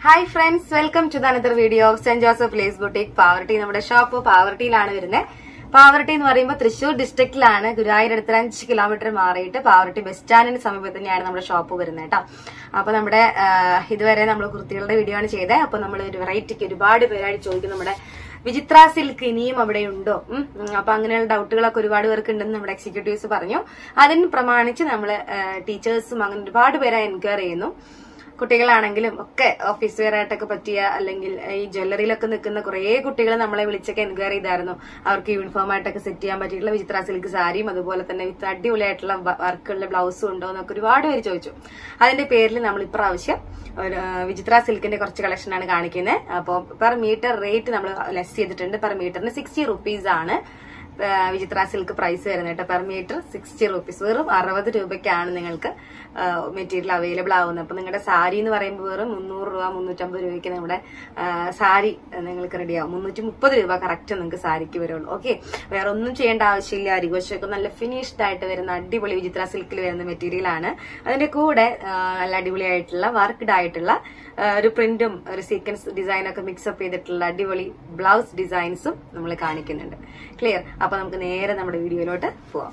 Hi friends welcome to another video of Saint Joseph place boutique Pavaratty നമ്മുടെ shop പാവർട്ടിയിലാണ് വരുന്നത് പാവർട്ടി എന്ന് പറയുമ്പോൾ തൃശൂർ ഡിസ്ട്രിക്റ്റിലാണ് ഗുരുവായൂർ അടുത്ത് അഞ്ച് കിലോമീറ്റർ മാറിയിട്ട് പാവർട്ടി ബസ് സ്റ്റാൻഡിന് സമീപത്ത് തന്നെയാണ് നമ്മുടെ ഷോപ്പ് വരുന്നത് കേട്ടോ അപ്പൊ നമ്മുടെ ആ, ഇതുവരെ നമ്മൾ കുർത്തികളുടെ വീഡിയോ ആണ് ചെയ്തത് അപ്പൊ നമ്മൾ ഒരു വെറൈറ്റിക്ക് ഒരുപാട് പേരായിട്ട് ചോദിക്കും നമ്മുടെ വിചിത്ര സിൽക്ക് ഇനിയും അവിടെ ഉണ്ടോ ഉം, ഉം, അപ്പൊ അങ്ങനെയുള്ള ഡൗട്ടുകളൊക്കെ ഒരുപാട് പേർക്ക് ഉണ്ടെന്ന് നമ്മുടെ എക്സിക്യൂട്ടീവ്സ് പറഞ്ഞു അതിന് പ്രമാണിച്ച് നമ്മൾ ടീച്ചേഴ്സും അങ്ങനെ ഒരുപാട് പേരെ എൻക്വയർ ചെയ്യുന്നു കുട്ടികളാണെങ്കിലും ഒക്കെ ഓഫീസ് വെയർ ആയിട്ടൊക്കെ പറ്റിയ അല്ലെങ്കിൽ ഈ ജ്വല്ലറിയിലൊക്കെ നിൽക്കുന്ന കുറേ കുട്ടികൾ നമ്മളെ വിളിച്ചൊക്കെ എൻക്വയറി ചെയ്തായിരുന്നു അവർക്ക് യൂണിഫോം ആയിട്ടൊക്കെ സെറ്റ് ചെയ്യാൻ പറ്റിയിട്ടുള്ള വിചിത്ര സിൽക്ക് സാരിയും അതുപോലെ തന്നെ വിത്ത് അടിപൊളിയായിട്ടുള്ള വർക്കുള്ള ബ്ലൗസും ഉണ്ടോ എന്നൊക്കെ ഒരുപാട് പേര് ചോദിച്ചു അതിന്റെ പേരിൽ നമ്മൾ ഇപ്രാവശ്യം ഒരു ആ, വിചിത്ര സിൽക്കിന്റെ കുറച്ച് കളക്ഷൻ ആണ് കാണിക്കുന്നത് അപ്പോൾ പെർ മീറ്റർ റേറ്റ് നമ്മൾ ലെസ് ചെയ്തിട്ടുണ്ട് പെർ മീറ്ററിന് സിക്സ്റ്റി റുപ്പീസ് ആണ് ആ, വിചിത്ര സിൽക്ക് പ്രൈസ് വരുന്നത് കേട്ടോ പെർ മീറ്റർ സിക്സ്റ്റി റുപ്പീസ് വെറും അറുപത് രൂപയ്ക്കാണ് നിങ്ങൾക്ക് മെറ്റീരിയൽ അവൈലബിൾ ആവുന്നത് അപ്പൊ നിങ്ങളുടെ സാരി എന്ന് പറയുമ്പോൾ വെറും മുന്നൂറ് രൂപ മുന്നൂറ്റമ്പത് രൂപയ്ക്ക് നമ്മുടെ ആ, സാരി നിങ്ങൾക്ക് റെഡിയാവും മുന്നൂറ്റി മുപ്പത് രൂപ കറക്റ്റ് നിങ്ങൾക്ക് സാരിക്ക് വരുള്ളൂ ഓക്കെ വേറെ ഒന്നും ചെയ്യേണ്ട ആവശ്യമില്ല അരികോശമൊക്കെ നല്ല ഫിനിഷ്ഡ് ആയിട്ട് വരുന്ന അടിപൊളി വിചിത്ര സിൽക്കിൽ വരുന്ന മെറ്റീരിയൽ ആണ് അതിന്റെ കൂടെ ആ, നല്ല അടിപൊളിയായിട്ടുള്ള വർക്ക്ഡ് ആയിട്ടുള്ള ആ, ഒരു പ്രിന്റും ഒരു സീക്വൻസ് ഡിസൈൻ ഒക്കെ മിക്സപ്പ് ചെയ്തിട്ടുള്ള അടിപൊളി ബ്ലൗസ് ഡിസൈൻസും നമ്മൾ കാണിക്കുന്നുണ്ട് ക്ലിയർ അപ്പൊ നമുക്ക് നേരെ നമ്മുടെ വീഡിയോയിലോട്ട് പോവാം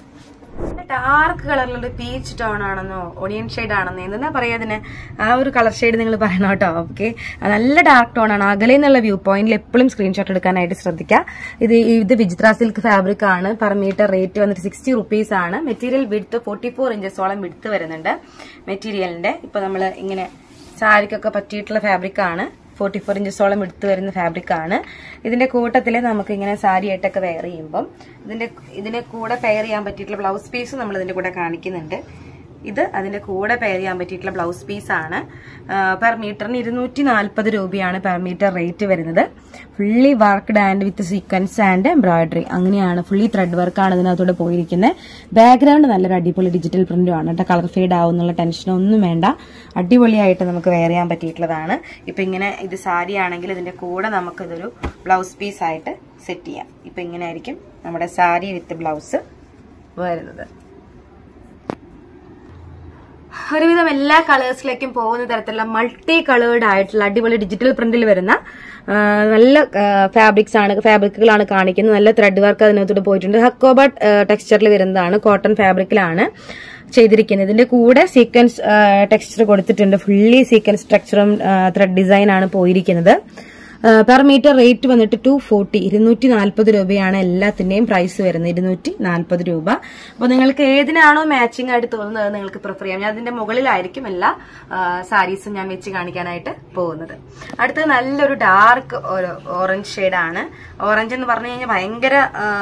ഡാർക്ക് കളറിലുള്ള പീച്ച് ടോൺ ആണെന്നോ ഒണിയൻ ഷെയ്ഡ് ആണെന്നോ എന്താ പറയാ അതിന് ആ ഒരു കളർ ഷെയ്ഡ് നിങ്ങൾ പറയണം കേട്ടോ ഓക്കെ നല്ല ഡാർക്ക് ടോൺ ആണ് അകലെ എന്നുള്ള വ്യൂ പോയിന്റിൽ എപ്പോഴും സ്ക്രീൻഷോട്ട് എടുക്കാനായിട്ട് ശ്രദ്ധിക്കുക ഇത് ഇത് വിചിത്ര സിൽക്ക് ഫാബ്രിക് ആണ് പെർ മീറ്റർ റേറ്റ് വന്നിട്ട് സിക്സ്റ്റി റുപ്പീസ് ആണ് മെറ്റീരിയൽ വിടുത്ത് ഫോർട്ടി ഫോർ ഇഞ്ചസോളം വിടുത്ത് വരുന്നുണ്ട് മെറ്റീരിയലിന്റെ ഇപ്പൊ നമ്മൾ ഇങ്ങനെ സാരിക്കൊക്കെ പറ്റിയിട്ടുള്ള ഫാബ്രിക് ആണ് ഫോർട്ടി ഫോർ ഇഞ്ചസോളം എടുത്തു വരുന്ന ഫാബ്രിക് ആണ് ഇതിന്റെ കൂട്ടത്തിൽ നമുക്ക് ഇങ്ങനെ സാരി ആയിട്ടൊക്കെ വെയർ ചെയ്യുമ്പം ഇതിന്റെ ഇതിന്റെ കൂടെ പെയർ ചെയ്യാൻ പറ്റിയിട്ടുള്ള ബ്ലൗസ് പീസ് നമ്മൾ ഇതിന്റെ കൂടെ കാണിക്കുന്നുണ്ട് ഇത് അതിന്റെ കൂടെ പെയർ ചെയ്യാൻ പറ്റിയിട്ടുള്ള ബ്ലൗസ് പീസ് ആണ് പെർ മീറ്ററിന് ഇരുന്നൂറ്റി നാൽപ്പത് രൂപയാണ് പെർ മീറ്റർ റേറ്റ് വരുന്നത് fully worked and with sequence and embroidery അങ്ങനെയാണ് ഫുള്ളി ത്രെഡ് വർക്കാണ് ഇതിനകത്തൂടെ പോയിരിക്കുന്നത് ബാക്ക്ഗ്രൗണ്ട് നല്ലൊരു അടിപൊളി ഡിജിറ്റൽ പ്രിന്റും ആണ് കേട്ടോ കളർ ഫെയ്ഡ് ആവുന്നുള്ള ടെൻഷനൊന്നും വേണ്ട അടിപൊളിയായിട്ട് നമുക്ക് വെയർ ചെയ്യാൻ പറ്റിയിട്ടുള്ളതാണ് ഇപ്പൊ ഇങ്ങനെ ഇത് സാരി ആണെങ്കിൽ ഇതിന്റെ കൂടെ നമുക്ക് ഇതൊരു ബ്ലൗസ് പീസ് ആയിട്ട് സെറ്റ് ചെയ്യാം ഇപ്പൊ ഇങ്ങനെ ആയിരിക്കും നമ്മുടെ സാരി വിത്ത് ബ്ലൗസ് വരുന്നത് ഒരുവിധം എല്ലാ കളേഴ്സിലേക്കും പോകുന്ന തരത്തിലുള്ള മൾട്ടി കളേർഡ് ആയിട്ടുള്ള അടിപൊളി ഡിജിറ്റൽ പ്രിന്റിൽ വരുന്ന ആ, നല്ല ഫാബ്രിക്സ് ആണ് ഫാബ്രിക്കുകളാണ് കാണിക്കുന്നത് നല്ല ത്രെഡ് വർക്ക് അതിനകത്തോട്ട് പോയിട്ടുണ്ട് ഹക്കോബ ടെക്സ്ചറിൽ വരുന്നതാണ് കോട്ടൺ ഫാബ്രിക്കിലാണ് ചെയ്തിരിക്കുന്നത് ഇതിന്റെ കൂടെ സീക്വൻസ് ടെക്സ്ചർ കൊടുത്തിട്ടുണ്ട് ഫുള്ളി സീക്വൻസ് സ്ട്രക്ചറും ത്രെഡ് ഡിസൈൻ ആണ് പോയിരിക്കുന്നത് പെർ മീറ്റർ റേറ്റ് വന്നിട്ട് ടു ഫോർട്ടി ഇരുന്നൂറ്റി നാൽപ്പത് രൂപയാണ് എല്ലാത്തിന്റെയും പ്രൈസ് വരുന്നത് ഇരുന്നൂറ്റി നാൽപ്പത് രൂപ അപ്പോൾ നിങ്ങൾക്ക് ഏതിനാണോ മാച്ചിങ് ആയിട്ട് തോന്നുന്നത് അത് നിങ്ങൾക്ക് പ്രിഫർ ചെയ്യാം ഞാൻ അതിന്റെ മുകളിലായിരിക്കും എല്ലാ സാരീസും ഞാൻ വെച്ച് കാണിക്കാനായിട്ട് പോകുന്നത് അടുത്തത് നല്ലൊരു ഡാർക്ക് ഓറഞ്ച് ഷെയ്ഡാണ് ഓറഞ്ച് എന്ന് പറഞ്ഞു കഴിഞ്ഞാൽ ഭയങ്കര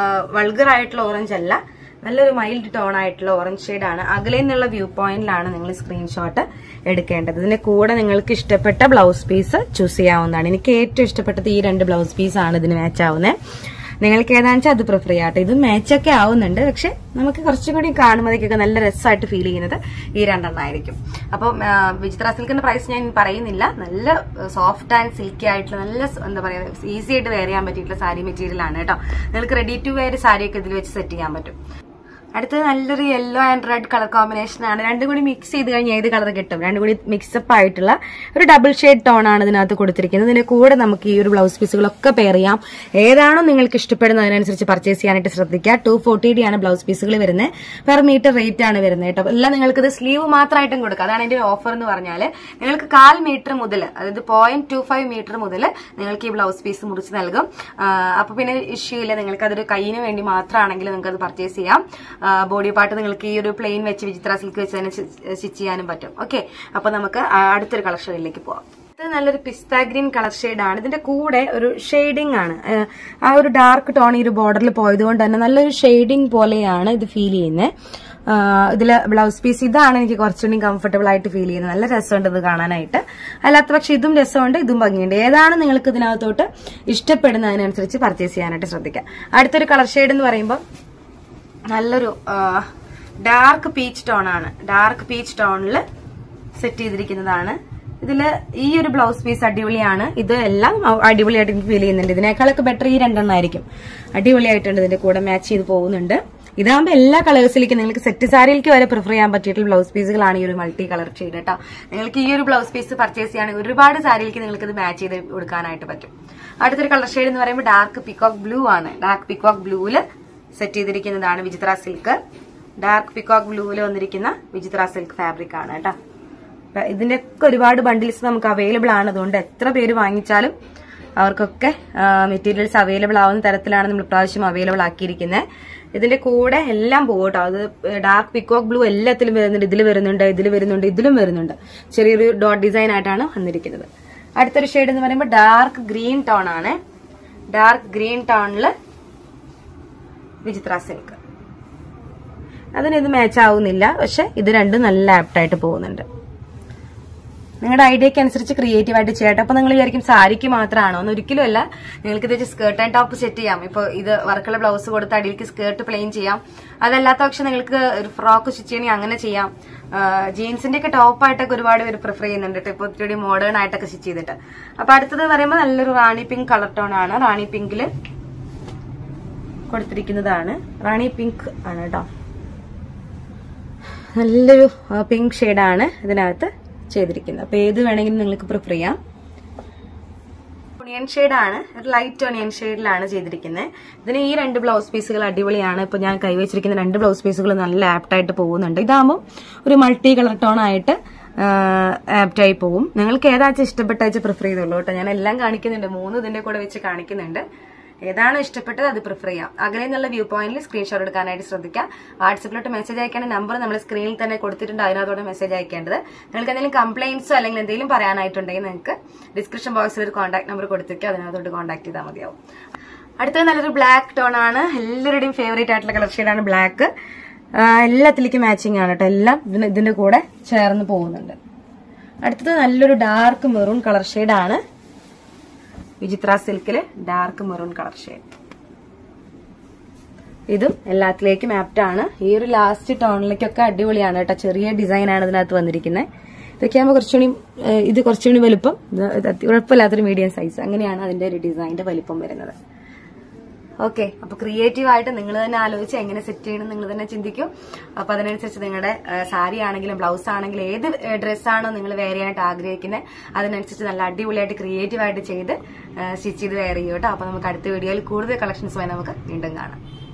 വൾഗർ ആയിട്ടുള്ള ഓറഞ്ച് അല്ല നല്ലൊരു മൈൽഡ് ടോൺ ആയിട്ടുള്ള ഓറഞ്ച് ഷെയ്ഡാണ് അകലെ നിന്നുള്ള വ്യൂ പോയിന്റിലാണ് നിങ്ങൾ സ്ക്രീൻഷോട്ട് എടുക്കേണ്ടത് ഇതിന്റെ കൂടെ നിങ്ങൾക്ക് ഇഷ്ടപ്പെട്ട ബ്ലൗസ് പീസ് ചൂസ് ചെയ്യാവുന്നതാണ് എനിക്ക് ഏറ്റവും ഇഷ്ടപ്പെട്ടത് ഈ രണ്ട് ബ്ലൗസ് പീസ് ആണ് ഇതിന് മാച്ച് ആവുന്നത് നിങ്ങൾക്ക് ഏതാണെന്ന് വെച്ചാൽ അത് പ്രിഫർ ചെയ്യാട്ടെ ഇത് മാച്ചൊക്കെ ആവുന്നുണ്ട് പക്ഷെ നമുക്ക് കുറച്ചും കൂടി കാണുമ്പോഴേക്കൊക്കെ നല്ല രസമായിട്ട് ഫീൽ ചെയ്യുന്നത് ഈ രണ്ടെണ്ണം ആയിരിക്കും അപ്പം ആ, വിചിത്ര സിൽക്കിന്റെ പ്രൈസ് ഞാൻ പറയുന്നില്ല നല്ല സോഫ്റ്റ് ആൻഡ് സിൽക്കി ആയിട്ടുള്ള നല്ല സ് എന്താ പറയുക ഈസി ആയിട്ട് വെയർ ചെയ്യാൻ പറ്റിയിട്ടുള്ള സാരി മെറ്റീരിയൽ ആണ് കേട്ടോ നിങ്ങൾക്ക് റെഡി ടു വെയർ സാരിയൊക്കെ ഇതിൽ വെച്ച് സെറ്റ് ചെയ്യാൻ പറ്റും അടുത്തത് നല്ലൊരു yellow and red colour combination ആണ് രണ്ടും കൂടി മിക്സ് ചെയ്ത് കഴിഞ്ഞാൽ ഏത് കളർ കിട്ടും രണ്ടും കൂടി മിക്സപ്പ് ആയിട്ടുള്ള ഒരു ഡബിൾ ഷെയ്ഡ് ടോൺ ആണ് ഇതിനകത്ത് കൊടുത്തിരിക്കുന്നത് ഇതിന്റെ കൂടെ നമുക്ക് ഈ ഒരു ബ്ലൗസ് പീസുകളൊക്കെ പെയർ ചെയ്യാം ഏതാണോ നിങ്ങൾക്ക് ഇഷ്ടപ്പെടുന്നത് അതിനനുസരിച്ച് പർച്ചേസ് ചെയ്യാനായിട്ട് ശ്രദ്ധിക്കുക ടു ഫോർട്ടി ഡി ആണ് ബ്ലൗസ് പീസുകൾ വരുന്നത് പെർ മീറ്റർ റേറ്റ് ആണ് വരുന്നത് കേട്ടോ എല്ലാം നിങ്ങൾക്ക് ഇത് സ്ലീവ് മാത്രമായിട്ടും കൊടുക്കുക അതാണ് എന്റെ ഓഫർ എന്ന് പറഞ്ഞാൽ നിങ്ങൾക്ക് കാൽ മീറ്റർ മുതൽ അതായത് പോയിന്റ് ടു ഫൈവ് മീറ്റർ മുതൽ നിങ്ങൾക്ക് ഈ ബ്ലൗസ് പീസ് മുറിച്ച് നൽകും ആ, അപ്പൊ പിന്നെ ഇഷ്യൂ ഇല്ല നിങ്ങൾക്ക് അതൊരു കൈയിന് വേണ്ടി മാത്രമാണെങ്കിൽ നിങ്ങൾക്ക് അത് പർച്ചേസ് ചെയ്യാം ബോഡി പാർട്ട് നിങ്ങൾക്ക് ഈ ഒരു പ്ലെയിൻ വെച്ച് വിചിത്ര സിൽക്ക് വെച്ച് തന്നെ സ്റ്റിച്ച് ചെയ്യാനും പറ്റും ഓക്കെ അപ്പൊ നമുക്ക് ആ അടുത്തൊരു കളർ ഷെയ്ഡിലേക്ക് പോവാം ഇത് നല്ലൊരു പിസ്ത ഗ്രീൻ കളർ ആണ് ഇതിന്റെ കൂടെ ഒരു ഷെയ്ഡിംഗ് ആണ് ആ, ആ ഒരു ഡാർക്ക് ടോൺ ഈ ഒരു ബോർഡറിൽ പോയതുകൊണ്ട് തന്നെ നല്ലൊരു ഷെയ്ഡിംഗ് പോലെയാണ് ഇത് ഫീൽ ചെയ്യുന്നത് ഇതില് ബ്ലൗസ് പീസ് ഇതാണ് എനിക്ക് കുറച്ചുകൂടി കംഫർട്ടബിൾ ആയിട്ട് ഫീൽ ചെയ്യുന്നത് നല്ല രസമുണ്ട് ഇത് കാണാനായിട്ട് അല്ലാത്ത പക്ഷെ ഇതും രസമുണ്ട് ഇതും ഭംഗിയുണ്ട് ഏതാണ് നിങ്ങൾക്ക് ഇതിനകത്തോട്ട് ഇഷ്ടപ്പെടുന്നതിനനുസരിച്ച് പർച്ചേസ് ചെയ്യാനായിട്ട് ശ്രദ്ധിക്കാം അടുത്തൊരു കളർ ഷെയ്ഡ് എന്ന് പറയുമ്പോൾ നല്ലൊരു ഡാർക്ക് പീച്ച് ടോൺ ആണ് ഡാർക്ക് പീച്ച് ടോണിൽ സെറ്റ് ചെയ്തിരിക്കുന്നതാണ് ഇതില് ഈ ഒരു ബ്ലൗസ് പീസ് അടിപൊളിയാണ് ഇത് എല്ലാം അടിപൊളിയായിട്ട് എനിക്ക് ഫീൽ ചെയ്യുന്നുണ്ട് ഇതിനേക്കാളൊക്കെ ബെറ്റർ ഈ രണ്ടെണ്ണം ആയിരിക്കും അടിപൊളിയായിട്ടുണ്ട് ഇതിന്റെ കൂടെ മാച്ച് ചെയ്ത് പോകുന്നുണ്ട് ഇതാകുമ്പോൾ എല്ലാ കളേഴ്സിലേക്കും നിങ്ങൾക്ക് സെറ്റ് സാരിയിലേക്ക് വരെ പ്രിഫർ ചെയ്യാൻ പറ്റിയിട്ടുള്ള ബ്ലൗസ് പീസുകളാണ് ഈ ഒരു മൾട്ടി കളർ ഷെയ്ഡ് കേട്ടോ നിങ്ങൾക്ക് ഈ ഒരു ബ്ലൗസ് പീസ് പർച്ചേസ് ചെയ്യുകയാണെങ്കിൽ ഒരുപാട് സാരിയിലേക്ക് നിങ്ങൾക്ക് ഇത് മാച്ച് ചെയ്ത് കൊടുക്കാനായിട്ട് പറ്റും അടുത്തൊരു കളർ ഷെയ്ഡ് എന്ന് പറയുമ്പോൾ ഡാർക്ക് പിക്കോക്ക് ബ്ലൂ ആണ് ഡാർക്ക് പിക്കോക്ക് ബ്ലൂവില് സെറ്റ് ചെയ്തിരിക്കുന്നതാണ് വിചിത്ര സിൽക്ക് ഡാർക്ക് പിക്കോക്ക് ബ്ലൂവിൽ വന്നിരിക്കുന്ന വിചിത്ര സിൽക്ക് ഫാബ്രിക് ആണ് കേട്ടോ അപ്പൊ ഇതിന്റെയൊക്കെ ഒരുപാട് ബണ്ടിൽസ് നമുക്ക് അവൈലബിൾ ആണ് അതുകൊണ്ട് എത്ര പേര് വാങ്ങിച്ചാലും അവർക്കൊക്കെ മെറ്റീരിയൽസ് അവൈലബിൾ ആവുന്ന തരത്തിലാണ് നമ്മൾ ഇപ്രാവശ്യം അവൈലബിൾ ആക്കിയിരിക്കുന്നത് ഇതിന്റെ കൂടെ എല്ലാം പോകും കേട്ടോ അത് ഡാർക്ക് പിക്കോക്ക് ബ്ലൂ എല്ലാത്തിലും വരുന്നുണ്ട് ഇതിൽ വരുന്നുണ്ട് ഇതിൽ വരുന്നുണ്ട് ഇതിലും വരുന്നുണ്ട് ചെറിയൊരു ഡോട്ട് ഡിസൈൻ ആയിട്ടാണ് വന്നിരിക്കുന്നത് അടുത്തൊരു ഷെയ്ഡ് എന്ന് പറയുമ്പോൾ ഡാർക്ക് ഗ്രീൻ ടോൺ ആണ് ഡാർക്ക് ഗ്രീൻ ടോണില് വിചിത്ര സിൽക്ക് അതിന് ഇത് മാച്ച് ആവുന്നില്ല പക്ഷെ ഇത് രണ്ടും നല്ല ആപ്റ്റായിട്ട് പോകുന്നുണ്ട് നിങ്ങളുടെ ഐഡിയക്ക് അനുസരിച്ച് ക്രിയേറ്റീവ് ആയിട്ട് ചെയ്യട്ടെ അപ്പൊ നിങ്ങൾ വിചാരിക്കും സാരിക്ക് മാത്രമാണോ എന്ന് ഒരിക്കലും അല്ല നിങ്ങൾക്ക് ഇത് സ്കേർട്ട് ആൻഡ് ടോപ്പ് സെറ്റ് ചെയ്യാം ഇപ്പൊ ഇത് വർക്കുള്ള ബ്ലൗസ് കൊടുത്ത് അടിയിലേക്ക് സ്കേർട്ട് പ്ലെയിൻ ചെയ്യാം അതല്ലാത്ത പക്ഷെ നിങ്ങൾക്ക് ഒരു ഫ്രോക്ക് സ്റ്റിച്ച് ചെയ്യണമെങ്കിൽ അങ്ങനെ ചെയ്യാം ജീൻസിന്റെ ഒക്കെ ടോപ്പായിട്ടൊക്കെ ഒരുപാട് പേര് പ്രിഫർ ചെയ്യുന്നുണ്ട് ട്ടോ. ഇപ്പൊ ഒത്തിരി മോഡേൺ ആയിട്ടൊക്കെ സ്റ്റിച്ച് ചെയ്തിട്ട് അപ്പൊ അടുത്തത് പറയുമ്പോൾ നല്ലൊരു റാണി പിങ്ക് കളർ ടോൺ ആണ് റാണി പിങ്കില് കൊടുത്തിരിക്കുന്നതാണ് റാണി പിങ്ക് ആണ് കേട്ടോ നല്ലൊരു പിങ്ക് ഷെയ്ഡാണ് ഇതിനകത്ത് ചെയ്തിരിക്കുന്നത് അപ്പൊ ഏത് വേണമെങ്കിലും നിങ്ങൾക്ക് പ്രിഫർ ചെയ്യാം ഒണിയൻ ഷെയ്ഡാണ് ഒരു ലൈറ്റ് ഒണിയൻ ഷെയ്ഡിലാണ് ചെയ്തിരിക്കുന്നത് ഇതിന് ഈ രണ്ട് ബ്ലൗസ് പീസുകൾ അടിപൊളിയാണ് ഇപ്പൊ ഞാൻ കൈവച്ചിരിക്കുന്ന രണ്ട് ബ്ലൗസ് പീസുകൾ നല്ല ആപ്റ്റായിട്ട് പോകുന്നുണ്ട് ഇതാകുമ്പോൾ ഒരു മൾട്ടി കളർ ടോൺ ആയിട്ട് ആപ്റ്റായി പോകും നിങ്ങൾക്ക് ഏതാச்சுം ഇഷ്ടപ്പെട്ട വെച്ച് പ്രിഫർ ചെയ്തോളൂ കേട്ടോ ഞാൻ എല്ലാം കാണിക്കുന്നുണ്ട് മൂന്ന് ഇതിന്റെ കൂടെ വെച്ച് കാണിക്കുന്നുണ്ട് ഏതാണോ ഇഷ്ടപ്പെട്ടത് അത് പ്രിഫർ ചെയ്യാം അകലെ നിന്നുള്ള വ്യൂ പോയിന്റിൽ സ്ക്രീൻഷോട്ട് എടുക്കാനായിട്ട് ശ്രദ്ധിക്കുക വാട്സപ്പിലോട്ട് മെസ്സേജ് അയക്കേണ്ട നമ്പർ നമ്മൾ സ്ക്രീനിൽ തന്നെ കൊടുത്തിട്ടുണ്ട് അതിനകത്തോടെ മെസ്സേജ് അയക്കേണ്ടത് നിങ്ങൾക്ക് എന്തെങ്കിലും കംപ്ലൈൻസോ അല്ലെങ്കിൽ എന്തെങ്കിലും പറയാനായിട്ടുണ്ടെങ്കിൽ നിങ്ങൾക്ക് ഡിസ്ക്രിപ്ഷൻ ബോക്സിൽ ഒരു കോൺടാക്ട് നമ്പർ കൊടുത്തിട്ട് അതിനകത്തോട്ട് കോൺടാക്ട് ചെയ്താൽ മതിയാവും അടുത്തത് നല്ലൊരു ബ്ലാക്ക് ടോൺ ആണ് എല്ലാവരുടെയും ഫേവറേറ്റ് ആയിട്ടുള്ള കളർ ഷെയ്ഡാണ് ബ്ലാക്ക് എല്ലാത്തിലേക്കും മാച്ചിങ് ആണ് കേട്ടോ എല്ലാം ഇതിന് ഇതിന്റെ കൂടെ ചേർന്ന് പോകുന്നുണ്ട് അടുത്തത് നല്ലൊരു ഡാർക്ക് മെറൂൺ കളർ ഷെയ്ഡാണ് വിചിത്ര സിൽക്കില് ഡാർക്ക് മെറൂൺ കളർ ഷെയ്ഡ് ഇതും എല്ലാത്തിലേക്കും ആപ്റ്റ് ആണ് ഈ ഒരു ലാസ്റ്റ് ടോണിലേക്കൊക്കെ അടിപൊളിയാണ് കേട്ടോ ചെറിയ ഡിസൈൻ ആണ് ഇതിനകത്ത് വന്നിരിക്കുന്നത് ഇതൊക്കെ ആകുമ്പോൾ കുറച്ചുകൂടി ഏഹ്, ഇത് കുറച്ചുകൂടി വലുപ്പം ഇത് ഇത് അതി- കുഴപ്പമില്ലാത്തൊരു മീഡിയം സൈസ് അങ്ങനെയാണ് അതിന്റെ ഒരു ഡിസൈനിന്റെ വലിപ്പം വരുന്നത് ഓക്കെ അപ്പൊ ക്രിയേറ്റീവ് ആയിട്ട് നിങ്ങൾ തന്നെ ആലോചിച്ച് എങ്ങനെ സെറ്റ് ചെയ്യണം നിങ്ങൾ തന്നെ ചിന്തിക്കും അപ്പൊ അതിനനുസരിച്ച് നിങ്ങളുടെ സാരി ആണെങ്കിലും ബ്ലൗസ് ആണെങ്കിലും ഏത് ഡ്രസ്സാണോ നിങ്ങൾ വെയർ ചെയ്യാനായിട്ട് ആഗ്രഹിക്കുന്നത് അതിനനുസരിച്ച് നല്ല അടിപൊളിയായിട്ട് ക്രിയേറ്റീവ് ആയിട്ട് ചെയ്ത് സ്റ്റിച്ച് ചെയ്ത് വെയർ ചെയ്യും കേട്ടോ അപ്പൊ നമുക്ക് അടുത്ത വീഡിയോയിൽ കൂടുതൽ കളക്ഷൻസുമായി നമുക്ക് വീണ്ടും കാണാം